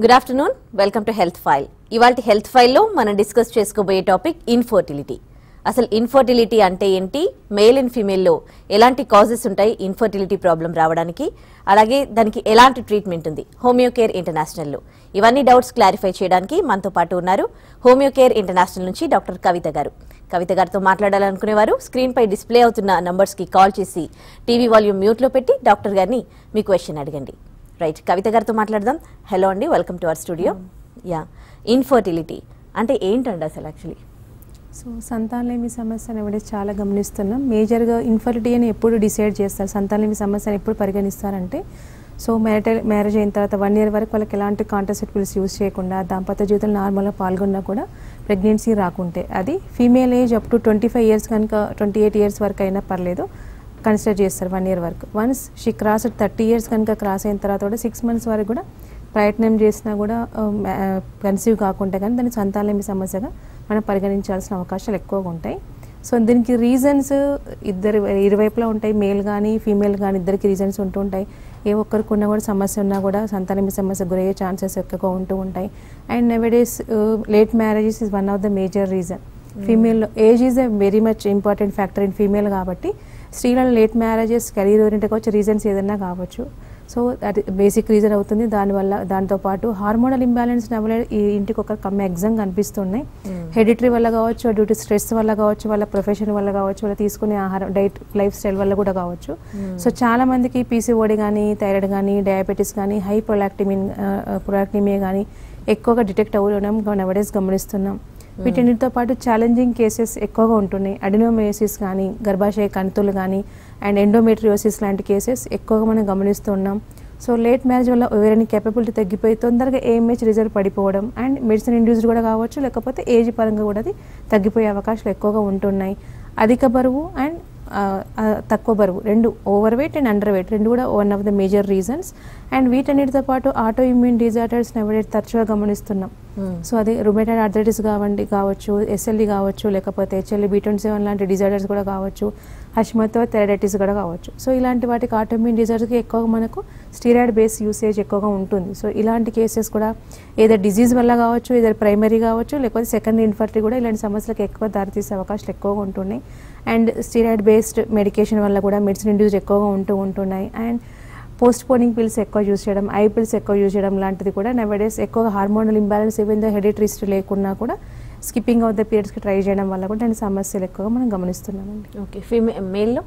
Good afternoon welcome to health file ఇవాళ health ఫైల్లో మనం డిస్కస్ చేసుకోబోయే టాపిక్ ఇన్ఫర్టిలిటీ అసలు ఇన్ఫర్టిలిటీ అంటే ఏంటి మేల్ అండ్ ఫీమేల్లో ఎలాంటి కాజెస్ ఉంటాయి ఇన్ఫర్టిలిటీ ప్రాబ్లం రావడానికి అలాగే దానికి ఎలాంటి ట్రీట్మెంట్ ఉంది హోమియో కేర్ ఇంటర్నేషనల్లో ఇవన్నీ డౌట్స్ క్లారిఫై చేయడానికి మనతో పాటు ఉన్నారు హోమియో కేర్ ఇంటర్నేషనల్ నుంచి డాక్టర్ కవిత గారు కవిత గారితో మాట్లాడాలనుకునేవారు స్క్రీన్ పై డిస్ప్లే అవుతున్న నంబర్స్ కి కాల్ చేసి టీవీ వాల్యూమ్ మ్యూట్ లో పెట్టి డాక్టర్ గారిని మీ క్వశ్చన్ అడగండి రైట్ కవిత గారితో మాట్లాడదాం హలో అండి welcome to our studio yeah infertility అంటే ఏంటండి అసలు యాక్చువల్లీ సో సంతానలేమి సమస్యను ఎవడే చాలా గమనిస్తున్నాం మేజర్గా ఇన్ఫర్టిలిటీ అని ఎప్పుడు డిసైడ్ చేస్తారు సంతానలేమి సమస్యను ఎప్పుడు పరిగణిస్తారంటే సో మ్యారిటల్ మ్యారేజ్ అయిన తర్వాత వన్ ఇయర్ వరకు వాళ్ళకి ఎలాంటి కాంట్రసెప్టివ్స్ యూస్ చేయకుండా దాంపత్య జీవితంలో నార్మల్గా పాల్గొన్నా కూడా ప్రెగ్నెన్సీ రాకుంటే అది female age up to twenty five years కనుక ట్వంటీ ఎయిట్ ఇయర్స్ వరకు అయినా పర్లేదు కన్సిడర్ చేస్తారు వన్ ఇయర్ వరకు once she cross thirty years కనుక క్రాస్ అయిన తర్వాత కూడా సిక్స్ మంత్స్ వరకు కూడా ప్రయత్నం చేసినా కూడా కన్సీవ్ కాకుండా కానీ దాన్ని సంతానలేమి సమస్యగా మనం పరిగణించాల్సిన అవకాశాలు ఎక్కువగా ఉంటాయి సో దీనికి రీజన్స్ ఇద్దరు ఇరువైపులా ఉంటాయి మేల్ కానీ ఫీమేల్ కానీ ఇద్దరికి రీజన్స్ ఉంటూ ఉంటాయి ఏ ఒక్కరికి ఉన్నా కూడా సమస్య ఉన్నా కూడా సంతానమి సమస్య గురయ్యే ఛాన్సెస్ ఎక్కువగా ఉంటూ ఉంటాయి and nowadays late marriages is one of the major reason ఫీమేల్లో age is a very much important factor in female కాబట్టి స్త్రీలలో లేట్ మ్యారేజెస్ కెరీర్ ఓరియంటెడ్ కావచ్చు రీజన్స్ ఏదైనా కావచ్చు సో అది బేసిక్ రీజన్ అవుతుంది దానివల్ల దాంతోపాటు హార్మోనల్ ఇంబ్యాలెన్స్ నవలే ఈ ఇంటికి ఒక కమ్ ఎగ్జామ్ కనిపిస్తున్నాయి హెడిటరీ వల్ల కావచ్చు డ్యూ టు స్ట్రెస్ వల్ల కావచ్చు వాళ్ళ ప్రొఫెషన్ వల్ల కావచ్చు వాళ్ళ తీసుకునే ఆహారం డైట్ లైఫ్ స్టైల్ వల్ల కూడా కావచ్చు సో చాలా మందికి పీసీఓడి కానీ థైరాయిడ్ కానీ డయాబెటీస్ కానీ హై ప్రొలాక్టిమిన్ ప్రొలాక్టిమియా కానీ ఎక్కువగా డిటెక్ట్ అవ్వడం నవడేస్ గమనిస్తున్నాం వీటన్నిటితో పాటు ఛాలెంజింగ్ కేసెస్ ఎక్కువగా ఉంటున్నాయి అడినోమయోసిస్ కానీ గర్భాశయ కంతులు కానీ అండ్ ఎండోమెట్రియోసిస్ లాంటి కేసెస్ ఎక్కువగా మనం గమనిస్తున్నాం సో లేట్ మ్యారేజ్ వల్ల ఎవరైనా కేపబిలిటీ తగ్గిపోయి తొందరగా ఏఎంహెచ్ రిజల్ట్ పడిపోవడం అండ్ మెడిసిన్ ఇండ్యూస్డ్ కూడా కావచ్చు లేకపోతే ఏజ్ పరంగా కూడా అది తగ్గిపోయే అవకాశాలు ఎక్కువగా ఉంటున్నాయి అధిక బరువు అండ్ తక్కువ బరువు రెండు overweight and underweight రెండు కూడా one of the major reasons and వీటన్నిటితో పాటు ఆటో ఇమ్యూన్ డిజార్డర్స్ ఎవరైతే తరచుగా గమనిస్తున్నాం సో అది రుమేటైడ్ ఆర్థరైటిస్ కావండి కావచ్చు ఎస్ఎల్ఈ కావచ్చు లేకపోతే హెచ్ఎల్ఈ బీటోన్ సెవెన్ లాంటి డిజార్డర్స్ కూడా కావచ్చు హష్మతో థెరడైటిస్ కూడా కావచ్చు సో ఇలాంటి వాటికి ఆటోమ్యూన్ డిజార్డర్స్కి ఎక్కువగా మనకు స్టీరాయిడ్ బేస్ యూసేజ్ ఎక్కువగా ఉంటుంది సో ఇలాంటి కేసెస్ కూడా ఏదో డిజీజ్ వల్ల కావచ్చు ఏదో ప్రైమరీ కావచ్చు లేకపోతే సెకండరీ ఇన్ఫర్టిలిటీ కూడా ఇలాంటి సమస్యలకు ఎక్కువ దారితీసే అవకాశాలు ఎక్కువగా ఉంటున్నాయి అండ్ స్టీరాయిడ్ బేస్డ్ మెడికేషన్ వల్ల కూడా మెడిసిన్ ఇండ్యూస్ ఎక్కువగా ఉంటూ ఉంటున్నాయి అండ్ పోస్ట్ పోనింగ్ పిల్స్ ఎక్కువ యూజ్ చేయడం ఐ పిల్స్ ఎక్కువ యూజ్ చేయడం లాంటిది కూడా నెవడేస్ ఎక్కువగా hormonal imbalance even the hereditaries లేకున్నా కూడా స్కిప్పింగ్ ఆఫ్ ద పీరియడ్స్కి ట్రై చేయడం వల్ల కూడా దాని సమస్యలు ఎక్కువగా మనం గమనిస్తున్నామండి ఓకే ఫీమే మేల్లో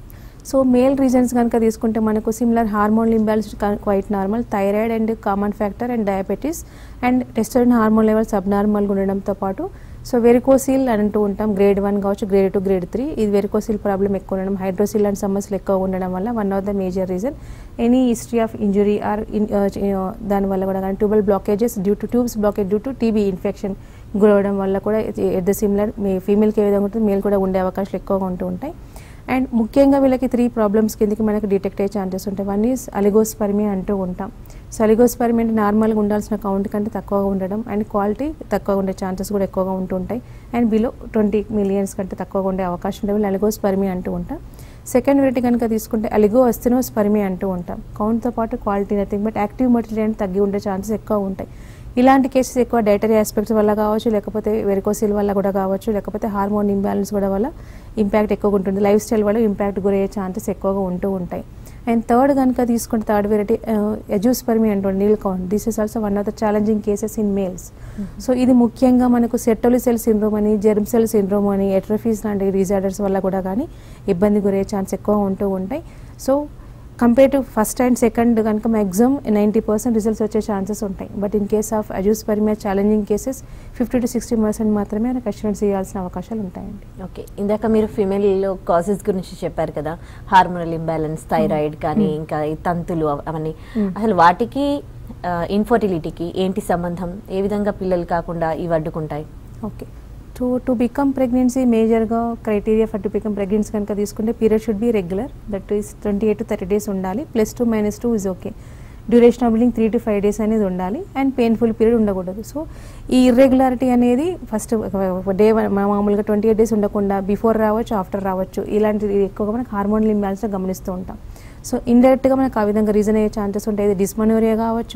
సో మేల్ రీజన్స్ కనుక తీసుకుంటే మనకు similar hormone imbalance quite normal thyroid and common factor and diabetes and testosterone hormone levels అబ్నార్మల్గా ఉండడంతో పాటు సో వెరికోసిల్ అని అంటూ ఉంటాం గ్రేడ్ వన్ కావచ్చు గ్రేడ్ టూ గ్రేడ్ త్రీ ఇది వెరికోసిల్ ప్రాబ్లం ఎక్కువ ఉండడం హైడ్రోసిల్ లాంటి సమస్యలు ఎక్కువ ఉండడం వల్ల one of the major reason any history of injury or దానివల్ల కూడా కానీ tubal blockages due to tubes blockage due to TB infection గురవడం వల్ల కూడా ఎట్ ద సిమిలర్ మీ ఫీమేల్కి ఏ విధంగా ఉంటుంది మేల్ కూడా ఉండే అవకాశాలు ఎక్కువగా ఉంటూ ఉంటాయి అండ్ ముఖ్యంగా వీళ్ళకి త్రీ ప్రాబ్లమ్స్ కిందకి మనకి డిటెక్ట్ అయ్యే ఛాన్సెస్ ఉంటాయి వన్ ఈజ్ అలిగోస్పర్మి అంటూ ఉంటాం సో అలిగోస్పర్మి అంటే నార్మల్గా ఉండాల్సిన కౌంట్ కంటే తక్కువగా ఉండడం అండ్ క్వాలిటీ తక్కువగా ఉండే ఛాన్సెస్ కూడా ఎక్కువగా ఉంటుంటాయి అండ్ బిలో ట్వంటీ మిలియన్స్ కంటే తక్కువగా ఉండే అవకాశం ఉండే అలిగోస్పర్మి అంటూ ఉంటాం సెకండ్ వెరైటీ కనుక తీసుకుంటే అలిగో అస్థినోస్పర్మి అంటూ ఉంటాం కౌంట్తో పాటు quality nothing but active material తగ్గి ఉండే ఛాన్సెస్ ఎక్కువ ఉంటాయి ఇలాంటి కేసెస్ ఎక్కువ డైటరీ ఆస్పెక్ట్స్ వల్ల కావచ్చు లేకపోతే వెరికోసిల్ వల్ల కూడా కావచ్చు లేకపోతే హార్మోన్ ఇంబ్యాలెన్స్ కూడా వల్ల ఇంపాక్ట్ ఎక్కువగా ఉంటుంది లైఫ్ స్టైల్ వల్ల ఇంపాక్ట్ గురయ్యే ఛాన్సెస్ ఎక్కువగా ఉంటూ ఉంటాయి అండ్ థర్డ్ కనుక తీసుకుంటే థర్డ్ వెరైటీ ఎజూస్పర్మి అంటుంది nil count this is also one of the challenging cases in males so ఇది ముఖ్యంగా మనకు సెట్టోలి సెల్ సిండ్రోమ్ అని జెర్మ్ సెల్ సిండ్రోమ్ అని ఎట్రఫీస్ లాంటి రీజార్డర్స్ వల్ల కూడా కానీ ఇబ్బంది గురయ్యే ఛాన్స్ ఎక్కువ ఉంటూ ఉంటాయి so compare to first and second కనుక మ్యాక్సిమం నైంటీ పర్సెంట్ రిజల్ట్స్ వచ్చే ఛాన్సెస్ ఉంటాయి but in case of azoospermia challenging cases fifty to sixty percent మాత్రమే మనకు అష్యూరెన్స్ చేయాల్సిన అవకాశాలు ఉంటాయండి ఓకే ఇందాక మీరు ఫీమేల్లో కాజెస్ గురించి చెప్పారు కదా హార్మోనల్ ఇంబ్యాలెన్స్ థైరాయిడ్ కానీ ఇంకా ఈ తంతులు అవ- అవన్నీ అసలు వాటికి ఇన్ఫర్టిలిటీకి ఏంటి సంబంధం ఏ విధంగా పిల్లలు కాకుండా ఇవి అడ్డుకుంటాయి okay to to become pregnancy మేజర్గా criteria for to become pregnancy కనుక తీసుకుంటే period should be regular that is twenty eight to thirty days ఉండాలి plus two minus two is okay duration of bleeding three to five days అనేది ఉండాలి and painful period ఉండకూడదు so ఈ irregularity అనేది first day మామూలుగా twenty eight days ఉండకుండా before రావచ్చు after రావచ్చు ఇలాంటివి ఎక్కువగా మనకు హార్మోనల్ ఇంబ్యాలెన్స్లో గమనిస్తూ ఉంటాం సో ఇండైరెక్ట్గా మనకు ఆ విధంగా రీజన్ అయ్యే ఛాన్సెస్ ఉంటాయి ఇది డిస్మనోరియా కావచ్చు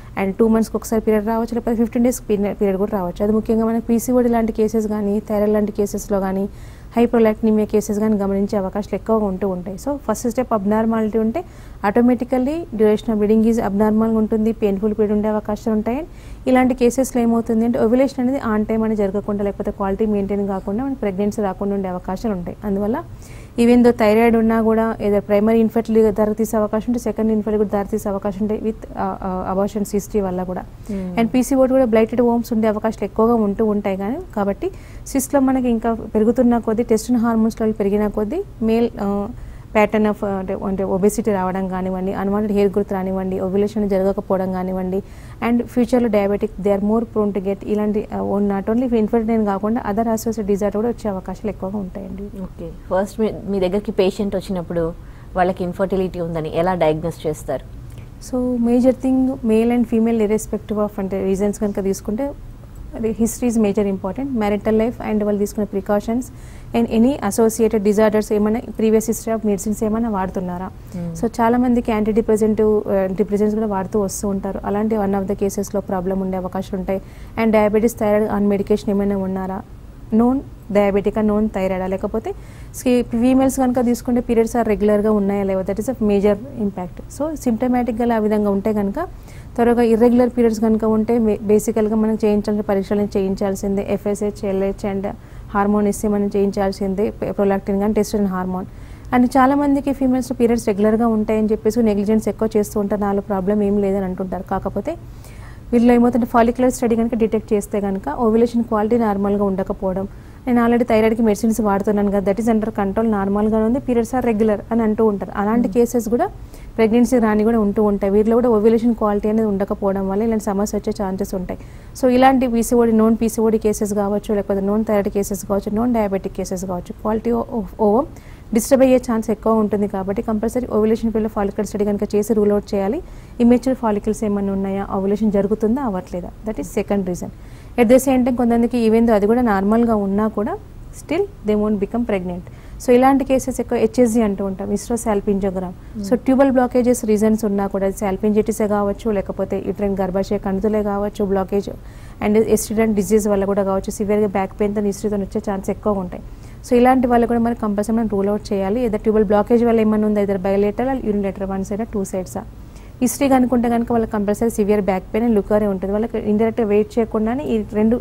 అండ్ టూ మంత్స్కి ఒకసారి పీరియడ్ రావచ్చు లేకపోతే ఫిఫ్టీన్ డేస్ పీరియడ్ కూడా రావచ్చు అది ముఖ్యంగా మనకి పీసీఓడి లాంటి కేసెస్ కానీ థైరాయిడ్ లాంటి కేసెస్లో కానీ హైప్రోలాక్టినిమియా కేసెస్ కానీ గమనించే అవకాశాలు ఎక్కువగా ఉంటూ ఉంటాయి సో ఫస్ట్ స్టెప్ అబ్నార్మాలిటీ ఉంటే automatically duration of bleeding is అబ్నార్మల్గా ఉంటుంది పెయిన్ఫుల్ పీరియడ్ ఉండే అవకాశాలు ఉంటాయి ఇలాంటి కేసెస్లో ఏమవుతుంది అంటే ఓవ్యులేషన్ అనేది ఆన్ టైం అని జరగకుండా లేకపోతే క్వాలిటీ మెయింటైన్ కాకుండా మనకి ప్రెగ్నెన్సీ రాకుండా ఉండే అవకాశాలు ఉంటాయి అందువల్ల ఈవెన్ దో థైరాయిడ్ ఉన్నా కూడా ఏదో ప్రైమరీ ఇన్ఫర్టిలిటీ దారితీసే అవకాశం ఉంటే సెకండ్ ఇన్ఫర్టిలిటీ కూడా దారితీసే అవకాశం ఉంటాయి విత్ అబార్షన్స్ హిస్టరీ వల్ల కూడా అండ్ పీసీఓడి కూడా బ్లైటెడ్ హోమ్స్ ఉండే అవకాశాలు ఎక్కువగా ఉంటూ ఉంటాయి కానీ కాబట్టి సిస్ట్లో మనకి ఇంకా పెరుగుతున్న కొద్దీ టెస్టిన్ హార్మోన్స్ లెవెల్ పెరిగిన కొద్దీ మేల్ ప్యాటర్న్ ఆఫ్ అంటే అంటే ఒబెసిటీ రావడం కానివ్వండి అన్వాంటెడ్ హెయిర్ గ్రోత్ రానివ్వండి ఓవ్యులేషన్ జరగకపోవడం కానివ్వండి అండ్ ఫ్యూచర్లో diabetic they are more prone to get ఇలాంటి నాట్ ఓన్లీ ఇన్ఫర్టైన్ కాకుండా అదర్ అసోసియేట్ డిజార్డర్ కూడా వచ్చే అవకాశాలు ఎక్కువగా ఉంటాయండి ఓకే ఫస్ట్ మీ మీ దగ్గరికి పేషెంట్ వచ్చినప్పుడు వాళ్ళకి ఇన్ఫర్టిలిటీ ఉందని ఎలా డయాగ్నోస్ చేస్తారు so major thing male and female irrespective of అంటే రీజన్స్ కనుక తీసుకుంటే history is major important marital life and వాళ్ళు తీసుకునే precautions and any associated disorders ఏమైనా ప్రీవియస్ హిస్టరీ ఆఫ్ మెడిసిన్స్ ఏమైనా వాడుతున్నారా సో చాలా మందికి యాంటీ డిప్రెజెంటివ్ డిప్రెజెంట్స్ కూడా వాడుతూ వస్తూ ఉంటారు అలాంటి వన్ ఆఫ్ ద కేసెస్లో ప్రాబ్లం ఉండే అవకాశం ఉంటాయి and diabetes thyroid on medication ఏమైనా ఉన్నారా నోన్ డయాబెటికా నోన్ థైరాయిడా లేకపోతే ఫీమేల్స్ కనుక తీసుకుంటే పీరియడ్స్ ఆర్ రెగ్యులర్గా ఉన్నాయా లేవో that is a major impact so సిమ్టమాటిక్గా ఆ విధంగా ఉంటే కనుక త్వరగా ఇర్రెగ్యులర్ పీరియడ్స్ కనుక ఉంటే బేసికల్గా మనం చేయించాల్సిన పరీక్షలను చేయించాల్సిందే ఎఫ్ఎస్హెచ్ ఎల్హెచ్ అండ్ హార్మోన్ ఇస్తే మనం చేయించాల్సిందే ప్రొలాక్టిన్ కానీ టెస్టిన్ హార్మోన్ అండ్ చాలా మందికి ఫీమేల్స్ పీరియడ్స్ రెగ్యులర్గా ఉంటాయని చెప్పేసి నెగ్లిజెన్స్ ఎక్కువ చేస్తూ ఉంటారు నాలో ప్రాబ్లం ఏం లేదని అంటుంటారు కాకపోతే వీళ్ళు ఏమవుతుంటే ఫాలిక్యులర్ స్టడీ కనుక డిటెక్ట్ చేస్తే కనుక ఓవ్యులేషన్ క్వాలిటీ నార్మల్గా ఉండకపోవడం నేను ఆల్రెడీ థైరాయిడ్కి మెడిసిన్స్ వాడుతున్నాను కదా దట్ ఈస్ అండర్ కంట్రోల్ నార్మల్గా ఉంది పీరియడ్స్ ఆర్ రెగ్యులర్ అని అంటూ ఉంటారు అలాంటి కేసెస్ కూడా ప్రెగ్నెన్సీ రాని కూడా ఉంటూ ఉంటాయి వీటిలో కూడా ఓవ్యులేషన్ క్వాలిటీ అనేది ఉండకపోవడం వల్ల ఇలాంటి సమస్య వచ్చే ఛాన్సెస్ ఉంటాయి సో ఇలాంటి పీసీఓడి నోన్ పీసీఓడి కేసెస్ కావచ్చు లేకపోతే నోన్ థైరాయిడ్ కేసెస్ కావచ్చు నోన్ డయాబెటిక్ కేసెస్ కావచ్చు క్వాలిటీ ఓవం డిస్టర్బ్ అయ్యే ఛాన్స్ ఎక్కువ ఉంటుంది కాబట్టి కంపల్సరీ ఓవ్యులేషన్ పిల్లలు ఫాలికల్ స్టడీ కనుక చేసి రూల్ అవుట్ చేయాలి ఇమెచ్యూర్ ఫాలికల్స్ ఏమైనా ఉన్నాయా ఓవ్యులేషన్ జరుగుతుందా అవ్వట్లేదా that is second reason at the same time కొంతమందికి ఈవెన్ అది కూడా నార్మల్గా ఉన్నా కూడా still they won't become pregnant so ఇలాంటి కేసెస్ ఎక్కువ హెచ్ఎస్జి అంటూ ఉంటాం hysterosalpingogram so tubal blockages reasons ఉన్నా కూడా సాల్పింజెటిసే కావచ్చు లేకపోతే ఇట్రెన్ గర్భాశయ కణుతులే కావచ్చు బ్లాకేజ్ అండ్ ఎస్టిడెంట్ డిజీజ్ వల్ల కూడా కావచ్చు సివియర్గా బ్యాక్ పెయిన్తో హిస్టరీతో వచ్చే ఛాన్స్ ఎక్కువ ఉంటాయి సో ఇలాంటి వాళ్ళు కూడా మనం కంపల్సరీ మనం రూల్ అవుట్ చేయాలి ఏదో ట్యూబల్ బ్లాకేజ్ వల్ల ఏమైనా ఉందా ఇద్దరు bilateral unilateral one side two సైడ్సా హిస్టరీ కనుకుంటే కనుక వాళ్ళకి compulsory severe back pain and లుకరే ఉంటుంది వాళ్ళకి ఇండైరెక్ట్ వెయిట్ చేయకుండానే ఈ రెండు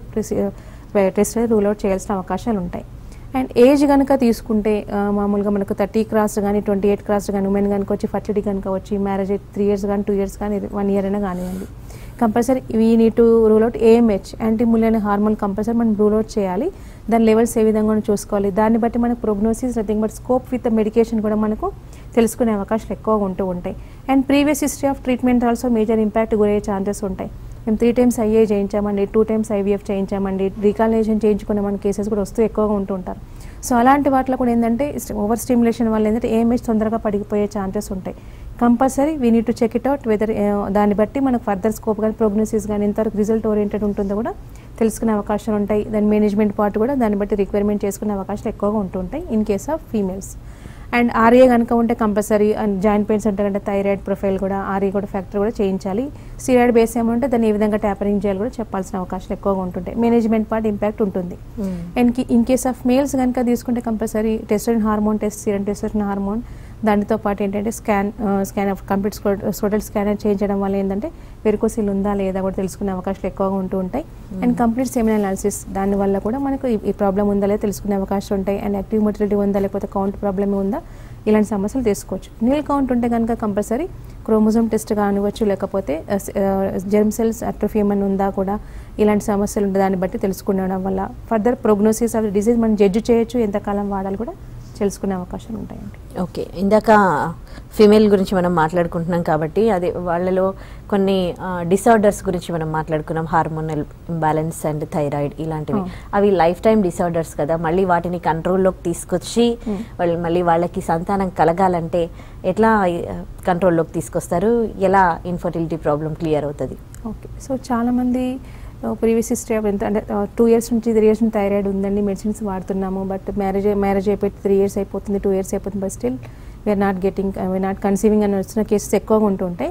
టెస్ట్ రూల్ అవుట్ చేయాల్సిన అవకాశాలు ఉంటాయి అండ్ ఏజ్ కనుక తీసుకుంటే ఆ, మామూలుగా మనకు థర్టీ క్రాస్ కానీ ట్వంటీ ఎయిట్ క్రాస్ కానీ ఉమెన్ కనుక వచ్చి ఫర్టిలిటీ కనుక వచ్చి మ్యారేజ్ త్రీ ఇయర్స్ కానీ టూ ఇయర్స్ కానీ వన్ ఇయర్ అయినా కానివ్వండి compulsory we need to rule out AMH anti Mullerian hormone compulsory మనం రూల్ అవుట్ చేయాలి దాని లెవెల్స్ ఏ విధంగా ఉన్నాయో చూసుకోవాలి దాన్ని బట్టి మనకు prognosis nothing but scope with medication కూడా మనకు తెలుసుకునే అవకాశాలు ఎక్కువగా ఉంటూ ఉంటాయి and previous history of treatment also major impact గురయ్యే ఛాన్సెస్ ఉంటాయి మేము త్రీ టైమ్స్ ఐఏ చేయించామండి టూ టైమ్స్ ఐవీఎఫ్ చేయించామండి రీకాలినేషన్ చేయించుకునే మన కేసెస్ కూడా వస్తూ ఎక్కువగా ఉంటూ ఉంటారు సో అలాంటి వాటిలో కూడా ఏంటంటే ఓవర్ స్టిమ్యులేషన్ వల్ల ఏంటంటే ఏఎంహెచ్ తొందరగా పడిపోయే ఛాన్సెస్ ఉంటాయి compulsory we need to check it out whether దాన్ని బట్టి మనకు ఫర్దర్ స్కోప్ కానీ ప్రోగ్నోసిస్ కానీ ఎంతవరకు రిజల్ట్ ఓరియంటెడ్ ఉంటుందో కూడా తెలుసుకునే అవకాశాలు ఉంటాయి దాని మేనేజ్మెంట్ పార్ట్ కూడా దాన్ని బట్టి రిక్వైర్మెంట్ చేసుకునే అవకాశాలు ఎక్కువగా ఉంటుంటాయి in case of females and RA కనుక ఉంటే కంపల్సరీ అండ్ జాయింట్ పెయిన్స్ ఉంటాయంటే థైరాయిడ్ ప్రొఫైల్ కూడా ఆర్ఏ కూడా ఫ్యాక్టర్ కూడా చేయించాలి స్టీరాయిడ్ బేస్ ఏమంటే దాన్ని ఏ విధంగా ట్యాపరింగ్ చేయాలి కూడా చెప్పాల్సిన అవకాశాలు ఎక్కువగా ఉంటుంటాయి మేనేజ్మెంట్ పార్ట్ ఇంపాక్ట్ ఉంటుంది and in case of males కనుక తీసుకుంటే compulsory testosterone hormone test serum testosterone hormone దానితో పాటు ఏంటంటే scan scan of complete scrotal scanner చేయించడం వల్ల ఏంటంటే వెరికోసిల్ ఉందా లేదా కూడా తెలుసుకునే అవకాశాలు ఎక్కువగా ఉంటూ ఉంటాయి అండ్ కంప్లీట్ సెమిన్ అనాలిసిస్ దానివల్ల కూడా మనకు ఈ- ఈ ప్రాబ్లం ఉందా లేదా తెలుసుకునే అవకాశం ఉంటాయి అండ్ యాక్టివ్ మొటిలిటీ ఉందా లేకపోతే కౌంట్ ప్రాబ్లమ్ ఉందా ఇలాంటి సమస్యలు తెలుసుకోవచ్చు నీల్ కౌంట్ ఉంటే కనుక కంపల్సరీ క్రోమోజోమ్ టెస్ట్ కానివ్వచ్చు లేకపోతే జెర్మ్ సెల్స్ అట్రోఫీ ఏమైనా ఉందా కూడా ఇలాంటి సమస్యలు ఉంటే దాన్ని బట్టి తెలుసుకునడం వల్ల ఫర్దర్ ప్రోగ్నోసిస్ ఆఫ్ డిసీజ్ మనం జడ్జి చేయొచ్చు ఎంతకాలం వాడాలి కూడా తెలుసుకునే అవకాశాలు ఉంటాయండి ఓకే ఇందాక ఫీమేల్ గురించి మనం మాట్లాడుకుంటున్నాం కాబట్టి అదే వాళ్ళలో కొన్ని డిసార్డర్స్ గురించి మనం మాట్లాడుకున్నాం హార్మోనల్ ఇంబ్యాలెన్స్ అండ్ థైరాయిడ్ ఇలాంటివి Hmm. అవి లైఫ్ టైం డిసార్డర్స్ కదా మళ్ళీ వాటిని కంట్రోల్లోకి తీసుకొచ్చి Hmm. వాళ్ళు మళ్ళీ వాళ్ళకి సంతానం కలగాలంటే ఎట్లా కంట్రోల్లోకి తీసుకొస్తారు ఎలా ఇన్ఫర్టిలిటీ ప్రాబ్లం క్లియర్ అవుతుంది ఓకే సో చాలామంది ప్రీవియస్ హిస్టరీ ఆఫ్ ఎంత అంటే టూ ఇయర్స్ నుంచి త్రీ ఇయర్స్ నుంచి థైరాయిడ్ ఉందండి మెడిసిన్స్ వాడుతున్నాము బట్ మ్యారేజ్ మ్యారేజ్ అయిపోయి త్రీ ఇయర్స్ అయిపోతుంది టూ ఇయర్స్ అయిపోతుంది but still we are not getting we are not conceiving అని వచ్చిన కేసెస్ ఎక్కువగా ఉంటుంటాయి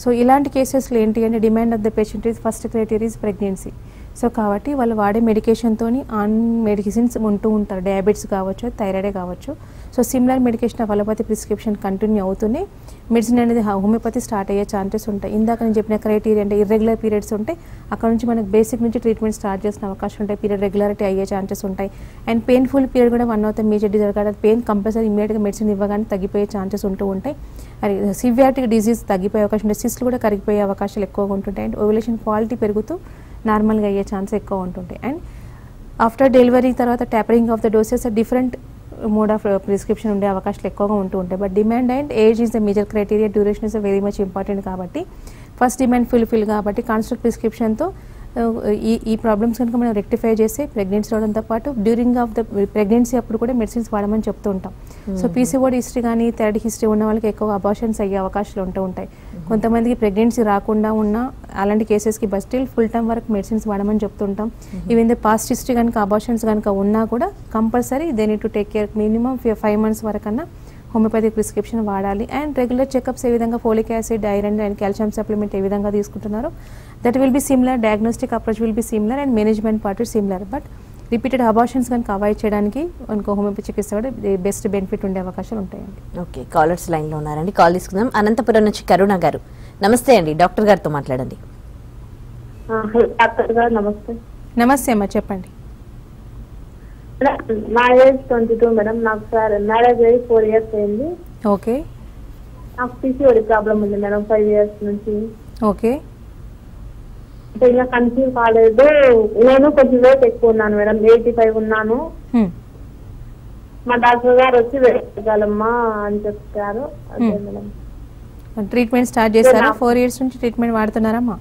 సో ఇలాంటి కేసెస్లో ఏంటి అంటే demand of the patient is first criteria is pregnancy so కాబట్టి వాళ్ళు వాడే మెడికేషన్తో ఆన్ మెడిసిన్స్ ఉంటూ ఉంటారు డయాబెటీస్ కావచ్చు థైరాయిడే కావచ్చు so similar medication of allopathy prescription continue అవుతూనే మెడిసిన్ అనేది హోమియోపతి స్టార్ట్ అయ్యే ఛాన్సెస్ ఉంటాయి ఇందాక నేను చెప్పిన క్రైటీరియా అంటే ఇర్రెగ్యులర్ పీరియడ్స్ ఉంటే అక్కడ నుంచి మనకు బేసిక్ నుంచి ట్రీట్మెంట్ స్టార్ట్ చేసిన అవకాశం ఉంటాయి పీరియడ్ రెగ్యులారిటీ అయ్యే ఛాన్సెస్ ఉంటాయి అండ్ పెయిన్ఫుల్ పీరియడ్ కూడా వన్ ఆఫ్ ద మేజర్ డిజర్ కాదు పెయిన్ కంపల్సరీ ఇమీడియట్గా మెడిసిన్ ఇవ్వగానే తగ్గిపోయే ఛాన్సెస్ ఉంటూ ఉంటాయి అది సివియాటిక్ డిజీజ్ తగ్గిపోయే అవకాశం ఉంటాయి సిస్ట్లు కూడా కరిగిపోయే అవకాశాలు ఎక్కువగా ఉంటుంటాయి అండ్ ఓవులేషన్ క్వాలిటీ పెరుగుతూ నార్మల్గా అయ్యే ఛాన్స్ ఎక్కువ ఉంటుంటాయి అండ్ ఆఫ్టర్ డెలివరీ తర్వాత tapering of the doses different mode of prescription ఉండే అవకాశాలు ఎక్కువగా ఉంటూ ఉంటాయి but demand and age is the major criteria duration is very much important కాబట్టి ఫస్ట్ డిమాండ్ ఫుల్ఫిల్ కాబట్టి కాన్స్ట్రక్ట్ ప్రిస్క్రిప్షన్తో ఈ ఈ ప్రాబ్లమ్స్ కనుక మనం రెక్టిఫై చేసి ప్రెగ్నెన్సీ రావడంతో పాటు డ్యూరింగ్ ఆఫ్ ద ప్రెగ్నెన్సీ అప్పుడు కూడా మెడిసిన్స్ వాడమని చెప్తూ ఉంటాం సో పీసీఓడి హిస్టరీ కానీ థర్డ్ హిస్టరీ ఉన్న వాళ్ళకి ఎక్కువ అబార్షన్స్ అయ్యే అవకాశాలు ఉంటూ ఉంటాయి కొంతమందికి ప్రెగ్నెన్సీ రాకుండా ఉన్న అలాంటి కేసెస్కి బట్ స్టిల్ ఫుల్ టైం వరకు మెడిసిన్స్ వాడమని చెప్తుంటాం ఈవెన్ ద పాస్ట్ హిస్టరీ కనుక అబార్షన్స్ కనుక ఉన్నా కూడా compulsory they need to take care minimum five months వరకన్నా హోమియోపతిక్ ప్రిస్క్రిప్షన్ వాడాలి అండ్ రెగ్యులర్ చెకప్స్ ఏ విధంగా folic acid iron and calcium supplement ఏ విధంగా తీసుకుంటున్నారో that will be similar diagnostic approach will be similar and management part similar but repeated abortions కనుక avoid చేయడానికి మనకు హోమియోపతి చికిత్స కూడా బెస్ట్ బెనిఫిట్ ఉండే అవకాశాలు ఉంటాయండి ఓకే కాలర్స్ లైన్లో ఉన్నారండి కాల్ తీసుకుందాం అనంతపురం నుంచి కరుణ గారు నమస్తే అండి డాక్టర్ గారితో మాట్లాడండి ఆ, హలో, డాక్టర్ గారు నమస్తే నమస్తే అమ్మా చెప్పండి మేడం, నా ఏజ్ ట్వంటీ టూ మేడం నాకు సార్ మ్యారేజ్ అయ్యి ఫోర్ ఇయర్స్ అయింది ఓకే నాకు పీసీఓడి ప్రాబ్లం ఉంది మేడం ఫైవ్ ఇయర్స్ నుంచి ఓకే అంటే ఇంకా కన్సీవ్ కాలేదు నేను కొంచెం వెయిట్ ఎక్కువ ఉన్నాను మేడం ఎయిటీ ఫైవ్ ఉన్నాను హ్మ్. మా డాక్టర్ గారు వచ్చి వెళ్ళగలమ్మా అని చెప్తారు అదే Hmm. మేడం ట్రీట్మెంట్ స్టార్ట్ చేస్తారా నా- ఫోర్ ఇయర్స్ నుంచి ట్రీట్మెంట్ వాడుతున్నారమ్మా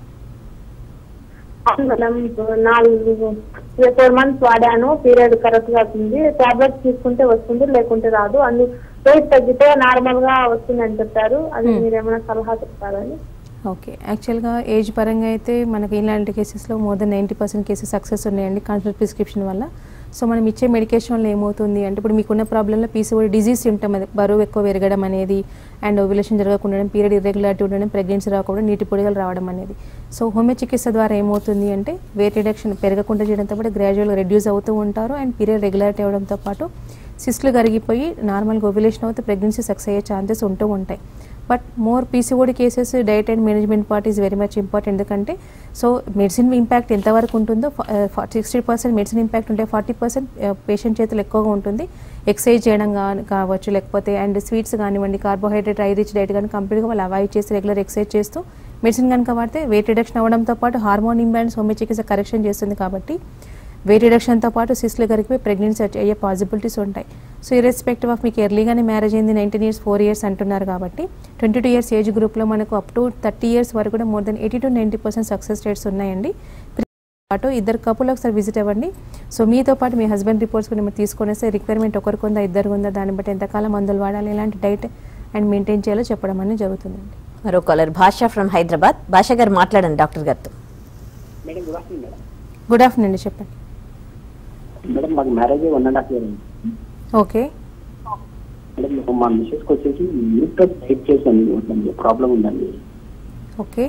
అవును మేడం ఇప్పుడు నాలుగు ఫోర్ మంత్స్ వాడాను పీరియడ్ కరెక్ట్ గా వస్తుంది టాబ్లెట్స్ తీసుకుంటే వస్తుంది లేకుంటే రాదు అన్ని వెయిట్ తగ్గితే నార్మల్ గా వస్తుంది అని చెప్పారు అది Hmm. మీరు ఏమైనా సలహా చెప్తారని ఓకే యాక్చువల్గా ఏజ్ పరంగా అయితే మనకి ఇలాంటి కేసెస్లో more than ninety percent cases success ఉన్నాయండి కాన్సల్ట్ ప్రిస్క్రిప్షన్ వల్ల సో మనం ఇచ్చే మెడికేషన్ వల్ల ఏమవుతుంది అంటే ఇప్పుడు మీకున్న ప్రాబ్లంలో పీసీఓడి డిజీజ్ సిమ్టమ్ అది బరువు ఎక్కువ పెరగడం అనేది అండ్ ఓవ్యులేషన్ జరగకుండా పీరియడ్ ఇర్రెగ్యులారిటీ ఉండడం ప్రెగ్నెన్సీ రాకుండా నీటి పొడిగలు రావడం అనేది సో హోమియో చికిత్స ద్వారా ఏమవుతుంది అంటే వెయిట్ రిడక్షన్ పెరగకుండా చేయడంతో పాటు గ్రాడ్యువల్గా రెడ్యూస్ అవుతూ ఉంటారు అండ్ పీరియడ్ రెగ్యులారిటీ అవడంతో పాటు సిస్ట్లు కరిగిపోయి నార్మల్గా ఓవ్యులేషన్ అవుతే ప్రెగ్నెన్సీ సక్సెస్ అయ్యే ఛాన్సెస్ ఉంటూ ఉంటాయి but more PCOD cases diet and management part is very much important ఎందుకంటే సో మెడిసిన్ ఇంపాక్ట్ ఎంతవరకు ఉంటుందో సిక్స్టీ పర్సెంట్ మెడిసిన్ ఇంపాక్ట్ ఉంటే ఫార్టీ పర్సెంట్ పేషెంట్ చేతులు ఎక్కువగా ఉంటుంది ఎక్సర్సైజ్ చేయడం కా- కావచ్చు లేకపోతే అండ్ స్వీట్స్ కానివ్వండి కార్బోహైడ్రేట్ ఐ రిచ్ డైట్ కానీ కంప్లీట్గా వాళ్ళు అవాయిడ్ చేసి రెగ్యులర్ ఎక్సర్సైజ్ చేస్తూ మెడిసిన్ కనుక వాడితే వెయిట్ రిడక్షన్ అవ్వడంతో పాటు హార్మోన్ ఇంబ్యాలెన్స్ హోమియో చికిత్స కరెక్షన్ చేస్తుంది కాబట్టి వెయిట్ రిడక్షన్తో పాటు సిస్లు కరిగిపోయి ప్రెగ్నెన్సీ వచ్చే- అయ్యే పాసిబిలిటీస్ ఉంటాయి సో ఇర్రెస్పెక్టివ్ ఆఫ్ మీకు ఎర్లీగానే మ్యారేజ్ అయింది నైన్టీన్ ఇయర్స్ ఫోర్ ఇయర్స్ అంటున్నారు కాబట్టి ట్వంటీ టూ ఇయర్స్ ఏజ్ గ్రూప్లో మనకు అప్ టు థర్టీ ఇయర్స్ వరకు కూడా more than eighty to ninety percent success rates ఉన్నాయండి పాటు ఇద్దరు కపుల్ ఒకసారి విజిట్ అవ్వండి సో మీతో పాటు మీ హస్బెండ్ రిపోర్ట్స్ కూడా మీరు తీసుకొని వస్తే రిక్వైర్మెంట్ ఒకరికి ఉందా ఇద్దరు ఉందా దాన్ని బట్టి ఎంతకాలం మందులు వాడాలి ఎలాంటి డైట్ అండ్ మెయింటైన్ చేయాలో చెప్పడం అనేది జరుగుతుందండి మరో కాలర్ భాష ఫ్రమ్ హైదరాబాద్ భాష గారు మాట్లాడండి డాక్టర్ గారితో madam good afternoon madam good afternoon అండి చెప్పండి మేడం మాకు marriage one and half year అయింది ఓకే మేడం మాకు మా మిస్సెస్కి వచ్చేసి యూట్రస్ టైప్ చేసాను కొంచెం ప్రాబ్లం ఉందండి ఓకే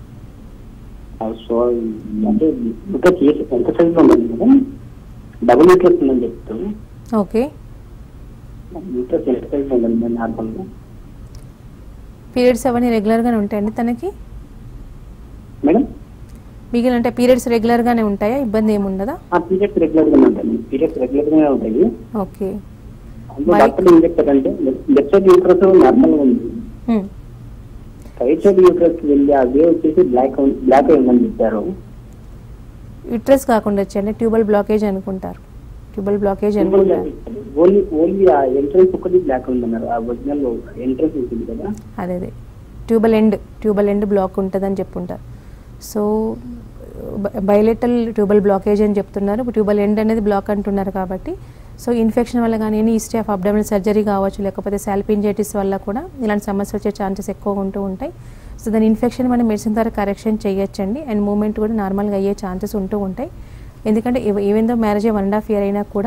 సో అంటే యూట్రస్ చేసి ఎంత సైజ్ ఉందండి మేడం డబుల్ యూట్రస్ ఉందని చెప్తూ ఓకే యూట్రస్ ఎంత సైజ్ ఉందండి మేడం నార్మల్గా పీరియడ్స్ అవన్నీ రెగ్యులర్గానే ఉంటాయండి తనకి మేడం మిగిలిన అంటే పీరియడ్స్ రెగ్యులర్గానే ఉంటాయా ఇబ్బంది ఏమి ఉండదా ఆ పీరియడ్స్ రెగ్యులర్గానే ఉంటాయి పీరియడ్స్ రెగ్యులర్గానే ఉంటాయి ఓకే అందులో Bike- డాక్టర్ ఏం చెప్తారంటే లెఫ్ట్ సైడ్ యూట్రస్ నార్మల్గా ఉంది హ్మ్. రైట్ సైడ్ యూట్రస్ వెళ్ళి అదే వచ్చేసి బ్లాక్ బ్లాక్ అయిందని చెప్పారు యుట్రస్ కాకుండా వచ్చి ట్యూబల్ బ్లాకేజ్ అనుకుంటారు ట్యూబల్ బ్లాకేజ్ అనుకుంటారు ఓన్లీ ఓన్లీ ఆ ఎంట్రన్స్ ఒకటి బ్లాక్ ఉందన్నారు ఆ ఒరిజినల్ ఎంట్రన్స్ ఉంటుంది కదా అదే అదే tubal end tubal end block ఉంటుందని చెప్పుంటారు సో బయలెటల్ ట్యూబల్ బ్లాకేజ్ అని చెప్తున్నారు ట్యూబల్ ఎండ్ అనేది బ్లాక్ అంటున్నారు కాబట్టి సో ఇన్ఫెక్షన్ వల్ల కానీ any history of abdominal surgery కావచ్చు లేకపోతే సాల్పింజైటిస్ వల్ల కూడా ఇలాంటి సమస్యలు వచ్చే ఛాన్సెస్ ఎక్కువ ఉంటూ ఉంటాయి సో దాని ఇన్ఫెక్షన్ మనం మెడిసిన్ ద్వారా కరెక్షన్ చేయొచ్చండి అండ్ మూమెంట్ కూడా నార్మల్గా అయ్యే ఛాన్సెస్ ఉంటూ ఉంటాయి ఎందుకంటే even though marriage one and half year అయినా కూడా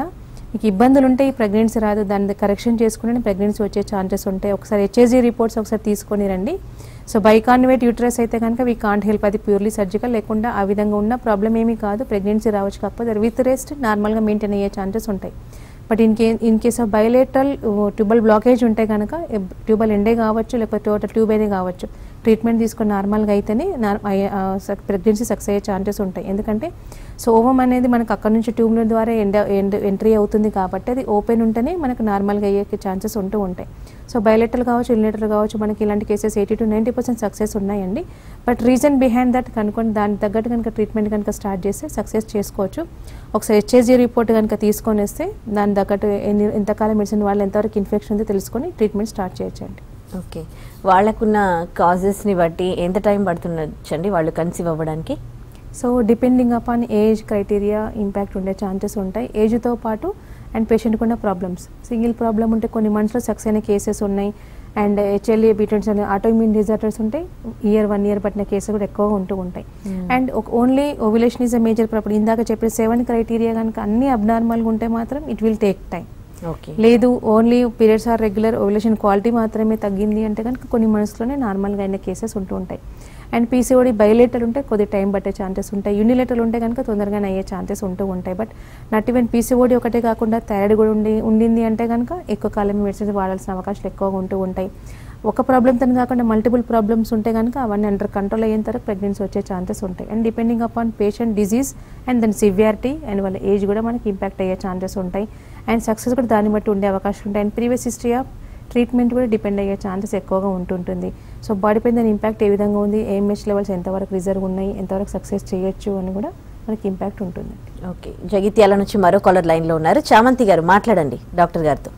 మీకు ఇబ్బందులు ఉంటే ఈ ప్రెగ్నెన్సీ రాదు దాన్ని కరెక్షన్ చేసుకుంటే ప్రెగ్నెన్సీ వచ్చే ఛాన్సెస్ ఉంటాయి ఒకసారి హెచ్ఏజీ రిపోర్ట్స్ ఒకసారి తీసుకొని రండి సో బైకాన్వేట్ యూట్రస్ అయితే కనుక వీ కాంట్ హెల్ప్ అది ప్యూర్లీ సర్జికల్ లేకుండా ఆ విధంగా ఉన్న ప్రాబ్లం ఏమీ కాదు ప్రెగ్నెన్సీ రావచ్చు కాకపోతే విత్ రెస్ట్ నార్మల్గా మెయింటైన్ అయ్యే ఛాన్సెస్ ఉంటాయి బట్ ఇన్ కే in case of bilateral tubal blockage ఉంటే కనుక ట్యూబల్ ఎండే కావచ్చు లేకపోతే టోటల్ ట్యూబ్ అయినా కావచ్చు ట్రీట్మెంట్ తీసుకుని నార్మల్గా అయితేనే ప్రెగ్నెన్సీ సక్సెస్ అయ్యే ఛాన్సెస్ ఉంటాయి ఎందుకంటే సో ఓవం అనేది మనకు అక్కడ నుంచి ట్యూబ్ల ద్వారా ఎండ ఎండ్ ఎంట్రీ అవుతుంది కాబట్టి అది ఓపెన్ ఉంటేనే మనకు నార్మల్గా అయ్యే ఛాన్సెస్ ఉంటూ ఉంటాయి సో బయోలెటల్ కావచ్చు ఇన్లేటర్ కావచ్చు మనకి ఇలాంటి cases eighty to ninety percent success ఉన్నాయండి బట్ రీజన్ బిహైండ్ దట్ కనుక్కొని దానికి తగ్గట్టు కనుక ట్రీట్మెంట్ కనుక స్టార్ట్ చేస్తే సక్సెస్ చేసుకోవచ్చు ఒకసారి హెచ్ఎస్జీ రిపోర్ట్ కనుక తీసుకొని వస్తే దాని తగ్గట్టు ఎన్ని ఎంతకాలం మెడిసిన్ వాళ్ళు ఎంతవరకు ఇన్ఫెక్షన్ ఉందో తెలుసుకొని ట్రీట్మెంట్ స్టార్ట్ చేయొచ్చండి ఓకే వాళ్ళకున్న కాజెస్ని బట్టి ఎంత టైం పడుతుండొచ్చండి వాళ్ళు కన్సీవ్ అవ్వడానికి so depending upon age criteria impact ఉండే ఛాన్సెస్ ఉంటాయి ఏజ్తో పాటు అండ్ పేషెంట్కి ఉన్న ప్రాబ్లమ్స్ సింగిల్ ప్రాబ్లమ్ ఉంటే కొన్ని మంత్స్లో సక్సెస్ అయిన కేసెస్ ఉన్నాయి అండ్ హెచ్ఎల్ఏ బీటెన్స్ అనే ఆటోఇమ్యూన్ డిజార్డర్స్ ఉంటాయి ఇయర్ వన్ ఇయర్ పట్టిన కేసులు కూడా ఎక్కువగా ఉంటూ ఉంటాయి and only ovulation is a major problem ఇందాక చెప్పిన సెవెన్ క్రైటీరియా కనుక అన్ని అబ్నార్మల్గా ఉంటే మాత్రం it will take time okay లేదు only periods are regular ovulation quality మాత్రమే తగ్గింది అంటే కనుక కొన్ని మనసులోనే నార్మల్గా అయిన కేసెస్ ఉంటూ ఉంటాయి అండ్ పీసీఓడి బయోలేటర్ ఉంటే కొద్ది టైం పట్టే ఛాన్సెస్ ఉంటాయి యూనిలేటర్ ఉంటే కనుక తొందరగానే అయ్యే ఛాన్సెస్ ఉంటూ ఉంటాయి బట్ నాట్ ఈవెన్ పీసీఓడి ఒకటే కాకుండా థైరాయిడ్ కూడా ఉండి ఉండింది అంటే కనుక ఎక్కువ కాలం మెడిసిన్స్ వాడాల్సిన అవకాశాలు ఎక్కువగా ఉంటూ ఉంటాయి ఒక ప్రాబ్లంతో కాకుండా మల్టిపుల్ ప్రాబ్లమ్స్ ఉంటే కనుక అవన్నీ అండర్ కంట్రోల్ అయ్యేంత వరకు ప్రెగ్నెన్సీ వచ్చే ఛాన్సెస్ ఉంటాయి and depending upon patient disease and దాని సివియారిటీ అండ్ వాళ్ళ ఏజ్ కూడా మనకి ఇంపాక్ట్ అయ్యే ఛాన్సెస్ ఉంటాయి అండ్ సక్సెస్ కూడా దాన్ని బట్టి ఉండే అవకాశం ఉంటాయి and previous history of treatment కూడా డిపెండ్ అయ్యే ఛాన్సెస్ ఎక్కువగా ఉంటుంటుంది సో బాడీ పైన దాని ఇంపాక్ట్ ఏ విధంగా ఉంది ఏఎంహెచ్ లెవెల్స్ ఎంతవరకు రిజర్వ్ ఉన్నాయి ఎంతవరకు సక్సెస్ చేయొచ్చు అని కూడా మనకి ఇంపాక్ట్ ఉంటుంది ఓకే జగిత్యాల నుంచి మరో కాలర్ లైన్లో ఉన్నారు చామంతి గారు మాట్లాడండి డాక్టర్ గారితో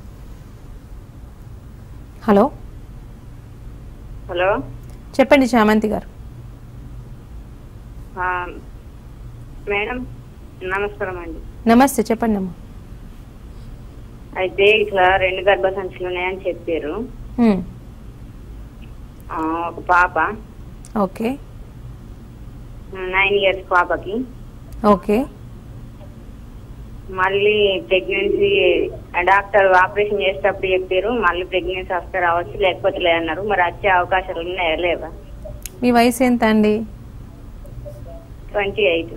హలో హలో చెప్పండి చామంతి గారు ఆ, మేడం నమస్కారం అండి నమస్తే చెప్పండి అమ్మా అయితే ఇట్లా రెండు గర్భసంచులు ఉన్నాయని చెప్పారు హ్మ్. ఆ, ఒక పాప ఓకే నైన్ ఇయర్స్ పాపకి ఓకే మళ్ళీ ప్రెగ్నెన్సీ డాక్టర్ ఆపరేషన్ చేసేటప్పుడు చెప్పారు మళ్ళీ ప్రెగ్నెన్సీ వస్తే రావచ్చు లేకపోతే లేదన్నారు మరి వచ్చే అవకాశాలు ఉన్నాయా లేవా మీ వయసు ఎంత అండి twenty eight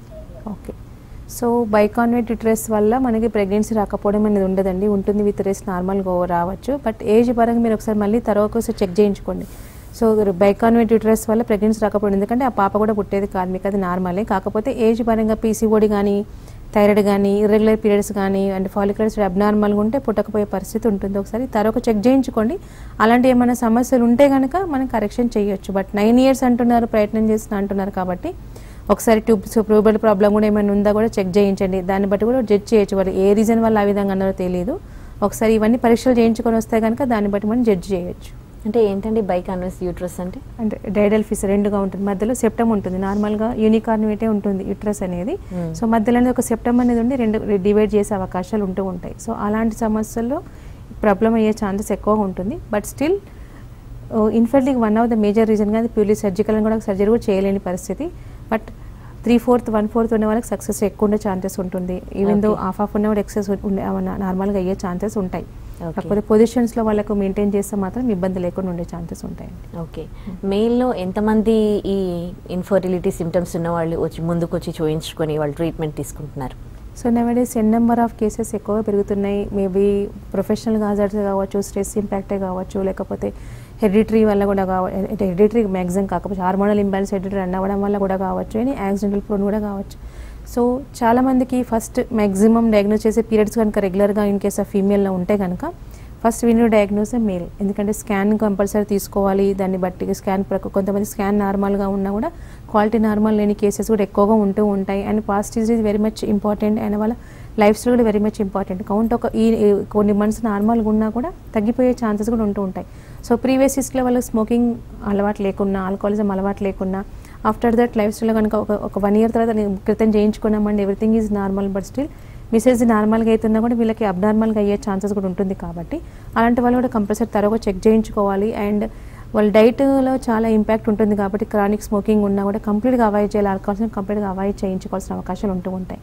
okay so bicornuate uterus వల్ల మనకి ప్రెగ్నెన్సీ రాకపోవడం అనేది ఉండదండి ఉంటుంది విత్ రెస్ట్ నార్మల్గా రావచ్చు బట్ ఏజ్ పరంగా మీరు ఒకసారి మళ్ళీ తర్వాత ఒకసారి చెక్ చేయించుకోండి సో బైకాన్వేట్ యుట్రస్ వల్ల ప్రెగ్నెన్సీ రాకపోవడం ఎందుకంటే ఆ పాప కూడా పుట్టేది కాదు మీకు అది నార్మలే కాకపోతే ఏజ్ పరంగా పీసీఓడి కానీ థైరాయిడ్ కానీ ఇర్రెగ్యులర్ పీరియడ్స్ కానీ అండ్ ఫాలికల్స్ అబ్నార్మల్గా ఉంటే పుట్టకపోయే పరిస్థితి ఉంటుంది ఒకసారి తర్వాత చెక్ చేయించుకోండి అలాంటి ఏమైనా సమస్యలు ఉంటే కనుక మనం కరెక్షన్ చేయొచ్చు బట్ నైన్ ఇయర్స్ అంటున్నారు ప్రయత్నం చేసిన అంటున్నారు కాబట్టి ఒకసారి ట్యూబ్ ట్యూబల్ ప్రాబ్లం కూడా ఏమైనా ఉందా కూడా చెక్ చేయించండి దాన్ని బట్టి కూడా జడ్జ్ చేయొచ్చు వాళ్ళు ఏ రీజన్ వల్ల ఆ విధంగా అన్నారో తెలియదు ఒకసారి ఇవన్నీ పరీక్షలు చేయించుకొని వస్తే కనుక దాన్ని బట్టి మనం జడ్జ్ చేయొచ్చు అంటే ఏంటండి బైకాన్వస్ యూట్రస్ అంటే అంటే డైడల్ ఫిస్ రెండుగా ఉంటుంది మధ్యలో సెప్టమ్ ఉంటుంది నార్మల్గా యూనికార్నివేటే ఉంటుంది యుట్రస్ అనేది Hmm. సో మధ్యలో అనేది ఒక సెప్టమ్ అనేది ఉండి రెండు డివైడ్ చేసే అవకాశాలు ఉంటూ ఉంటాయి సో అలాంటి సమస్యల్లో ప్రాబ్లం అయ్యే ఛాన్సెస్ ఎక్కువగా ఉంటుంది but still infertility one of the major reason కానీ ప్యూర్లీ సర్జికల్ కూడా సర్జరీ కూడా చేయలేని పరిస్థితి but three fourth one fourth ఉన్న వాళ్ళకి సక్సెస్ ఎక్కువ ఉండే ఛాన్సెస్ ఉంటుంది even though Okay. Half of ఉన్న కూడా ఎక్సెస్ ఉండే నార్మల్గా అయ్యే ఛాన్సెస్ ఉంటాయి Okay. కాకపోతే పొజిషన్స్లో వాళ్ళకు మెయింటైన్ చేస్తే మాత్రం ఇబ్బంది లేకుండా ఉండే ఛాన్సెస్ ఉంటాయండి ఓకే మెయిల్లో ఎంతమంది ఈ ఇన్ఫర్టిలిటీ సిమ్టమ్స్ ఉన్న వాళ్ళు వచ్చి ముందుకు వచ్చి చూయించుకొని వాళ్ళు ట్రీట్మెంట్ తీసుకుంటున్నారు so nowadays N number of cases ఎక్కువగా పెరుగుతున్నాయి మేబీ ప్రొఫెషనల్ హాజర్స్ కావచ్చు స్ట్రెస్ ఇంపాక్టే కావచ్చు లేకపోతే హెరిడిటరీ వల్ల కూడా కావచ్చు హెరిడిటరీ మ్యాక్సిమం కాకపోతే హార్మోనల్ ఇంబ్యాలెన్స్ హెరిడిటరీ రన్ అవ్వడం వల్ల కూడా కావచ్చు అని యాక్సిడెంటల్ ప్రోన్ కూడా కావచ్చు సో చాలామందికి ఫస్ట్ మ్యాక్సిమం డయాగ్నోస్ చేసే పీరియడ్స్ కనుక రెగ్యులర్గా ఇన్ కేస్ ఆఫ్ ఫీమేల్లో ఉంటే కనుక ఫస్ట్ విన్ డయాగ్నోస్ మేల్ ఎందుకంటే స్కాన్ కంపల్సరీ తీసుకోవాలి దాన్ని బట్టి స్కాన్ ప్రక కొంతమంది స్కాన్ నార్మల్గా ఉన్నా కూడా క్వాలిటీ నార్మల్ లేని కేసెస్ కూడా ఎక్కువగా ఉంటూ ఉంటాయి and past is very much important and వాళ్ళ లైఫ్ స్టైల్ కూడా వెరీ మచ్ ఇంపార్టెంట్ కౌంట్ ఒక ఈ ఈ కొన్ని మంత్స్ నార్మల్గా ఉన్నా కూడా తగ్గిపోయే ఛాన్సెస్ కూడా ఉంటూ ఉంటాయి సో ప్రీవియస్ హిస్టరీలో వాళ్ళకి స్మోకింగ్ అలవాటు లేకున్నా ఆల్కహాలిజం అలవాటు లేకున్నా ఆఫ్టర్ దట్ లైఫ్ స్టైల్లో కనుక ఒక ఒక వన్ ఇయర్ తర్వాత నేను క్రితం చేయించుకున్నామండి everything is normal but still మిసేజ్ నార్మల్గా అవుతున్నా కూడా వీళ్ళకి అబ్నార్మల్గా అయ్యే ఛాన్సెస్ కూడా ఉంటుంది కాబట్టి అలాంటి వాళ్ళు కూడా కంపల్సరీ తరగా చెక్ చేయించుకోవాలి అండ్ వాళ్ళ డైట్లో చాలా ఇంపాక్ట్ ఉంటుంది కాబట్టి క్రానిక్ స్మోకింగ్ ఉన్నా కూడా కంప్లీట్గా అవాయిడ్ చేయాలి ఆల్కహాల్స్ని కంప్లీట్గా అవాయిడ్ చేయించుకోవాల్సిన అవకాశాలు ఉంటూ ఉంటాయి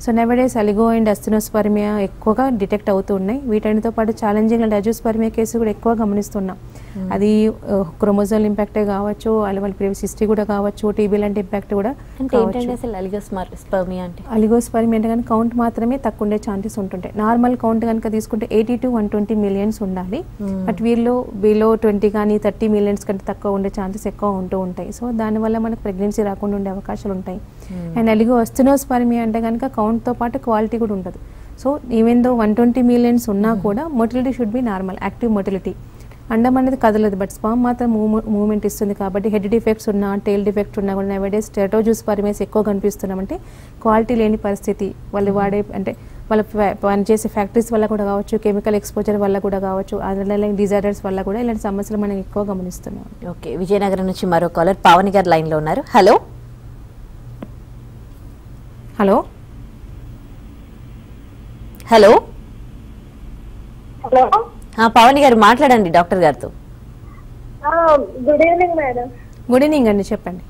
so nowadays oligo and asthenospermia ఎక్కువగా డిటెక్ట్ అవుతూ ఉన్నాయి వీటన్నిటితో పాటు ఛాలెంజింగ్ అండ్ అజోస్పర్మియా కేసు కూడా ఎక్కువ గమనిస్తున్నాం అది క్రోమోజోల్ ఇంపాక్టే కావచ్చు అలా వాళ్ళ ప్రీవియస్ హిస్టరీ కూడా కావచ్చు టీబీ లాంటి ఇంపాక్ట్ కూడా అంటే కావచ్చు ఏంటంటే అసలు అలిగోస్మర్ స్పర్మియా అంటే అలిగోస్పర్మ్ అంటే కనుక కౌంట్ మాత్రమే తక్కువ ఉండే ఛాన్సెస్ ఉంటుంటాయి నార్మల్ కౌంట్ కనుక తీసుకుంటే eighty to one twenty millions ఉండాలి Hmm. బట్ వీళ్ళు బిలో ట్వంటీ కానీ థర్టీ మిలియన్స్ కంటే తక్కువ ఉండే ఛాన్సెస్ ఎక్కువ ఉంటూ ఉంటాయి సో దానివల్ల మనకు ప్రెగ్నెన్సీ రాకుండా ఉండే అవకాశాలు ఉంటాయి Hmm. అండ్ అలిగో అస్థినోస్పర్మియా అంటే కనుక కౌంట్తో పాటు క్వాలిటీ కూడా ఉండదు so even though one twenty millions ఉన్నా కూడా motility should be normal active motility అండం అనేది కదలదు బట్ స్పామ్ మాత్రం మూవ్మెంట్ ఇస్తుంది కాబట్టి హెడ్ డిఫెక్ట్స్ ఉన్నా టైల్ డిఫెక్ట్స్ ఉన్నా కూడా నవడేస్ టెటోజూస్ పరిమేస్ ఎక్కువ కనిపిస్తున్నామంటే క్వాలిటీ లేని పరిస్థితి వాళ్ళు వాడే అంటే వాళ్ళ ప- పనిచేసే ఫ్యాక్టరీస్ వల్ల కూడా కావచ్చు కెమికల్ ఎక్స్పోజర్ వల్ల కూడా కావచ్చు అండర్లైన్ డిజార్డర్స్ వల్ల కూడా ఇలాంటి సమస్యలు మనం ఎక్కువ గమనిస్తున్నాం ఓకే విజయనగరం నుంచి మరో కాలర్ పావని గారు లైన్ లో ఉన్నారు హలో హలో హలో హలో ఆ, పావని గారు మాట్లాడండి డాక్టర్ గారితో good evening madam good evening అండి చెప్పండి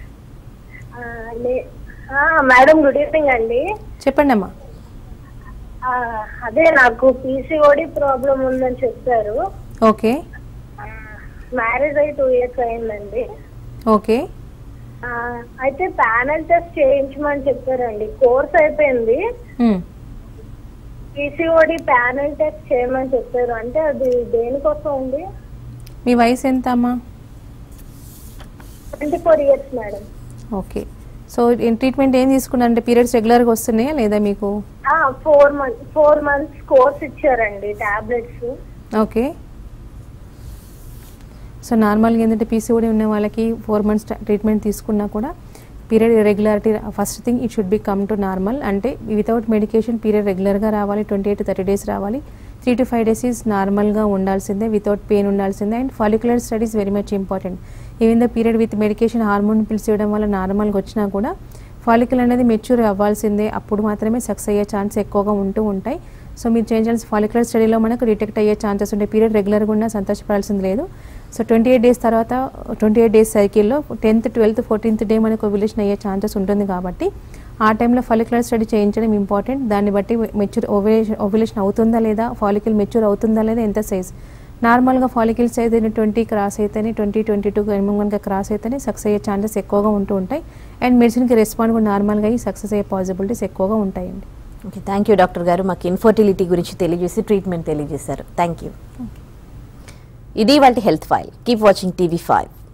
మేడం గుడ్ ఈవినింగ్ అండి చెప్పండి అమ్మా ఆ, అదే నాకు పీసీఓడి ప్రాబ్లం ఉందని చెప్పారు ఓకే మ్యారేజ్ అయ్యి టూ ఇయర్స్ అయిందండి ఓకే ఆ, అయితే ప్యానల్ టెస్ట్ చేయించమని చెప్పారండి కోర్స్ అయిపోయింది మ్. పీసీఓడి ప్యానల్ టెస్ట్ చేయమని చెప్పారు అంటే అది దేనికోసం ఉంది మీ వయసు ఎంత అమ్మా twenty four years madam okay so treatment ఏం తీసుకున్నారంటే పీరియడ్స్ రెగ్యులర్గా వస్తున్నాయా లేదా మీకు four months four months course ఇచ్చారండి టాబ్లెట్స్ ఓకే సో నార్మల్గా ఏంటంటే పీసీఓడి ఉన్న వాళ్ళకి ఫోర్ మంత్స్ ట్రీట్మెంట్ తీసుకున్నా కూడా period irregularity first thing it should be come to normal అంటే వితౌట్ మెడికేషన్ పీరియడ్ రెగ్యులర్గా రావాలి ట్వంటీ ఎయిట్ థర్టీ డేస్ రావాలి three to five days is నార్మల్గా ఉండాల్సిందే వితౌట్ పెయిన్ ఉండాల్సిందే and follicular studies very much important even the period with medication hormone pills ఇవ్వడం వల్ల నార్మల్గా వచ్చినా కూడా ఫాలికల్ అనేది మెచ్యూర్ అవ్వాల్సిందే అప్పుడు మాత్రమే సక్సెస్ అయ్యే ఛాన్స్ ఎక్కువగా ఉంటూ ఉంటాయి సో మీరు చేంజ్ ఫాలిక్యులర్ స్టడీలో మనకు డిటెక్ట్ అయ్యే ఛాన్సెస్ ఉంటాయి పీరియడ్ రెగ్యులర్గా ఉన్నా సంతోషపడాల్సింది లేదు సో ట్వంటీ ఎయిట్ డేస్ తర్వాత ట్వంటీ ఎయిట్ డేస్ సైకిల్లో టెన్త్ ట్వెల్త్ ఫోర్టీన్త్ డే మనకు ఓవ్యులేషన్ అయ్యే ఛాన్సెస్ ఉంటుంది కాబట్టి ఆ టైంలో ఫాలిక్యులర్ స్టడీ చేయించడం ఇంపార్టెంట్ దాన్ని బట్టి మెచ్యూర్ ఓవ్యులేషన్ ఓవ్యులేషన్ అవుతుందా లేదా ఫాలికల్ మెచ్యూర్ అవుతుందా లేదా ఎంత సైజ్ నార్మల్గా ఫాలికల్స్ అయితే ట్వంటీ క్రాస్ అయితేనే ట్వంటీ ట్వంటీ టూ కనుక క్రాస్ అయితేనే సక్సెస్ అయ్యే ఛాన్సెస్ ఎక్కువగా ఉంటూ ఉంటాయి అండ్ మెడిసిన్కి రెస్పాండ్ కూడా నార్మల్గా అయ్యి సక్సెస్ అయ్యే పాసిబిలిటీస్ ఎక్కువగా ఉంటాయండి ఓకే థ్యాంక్ యూ డాక్టర్ గారు మాకు ఇన్ఫర్టిలిటీ గురించి తెలియజేసి ట్రీట్మెంట్ తెలియజేశారు థ్యాంక్ యూ ఇది వాళ్ళ health file keep watching TV five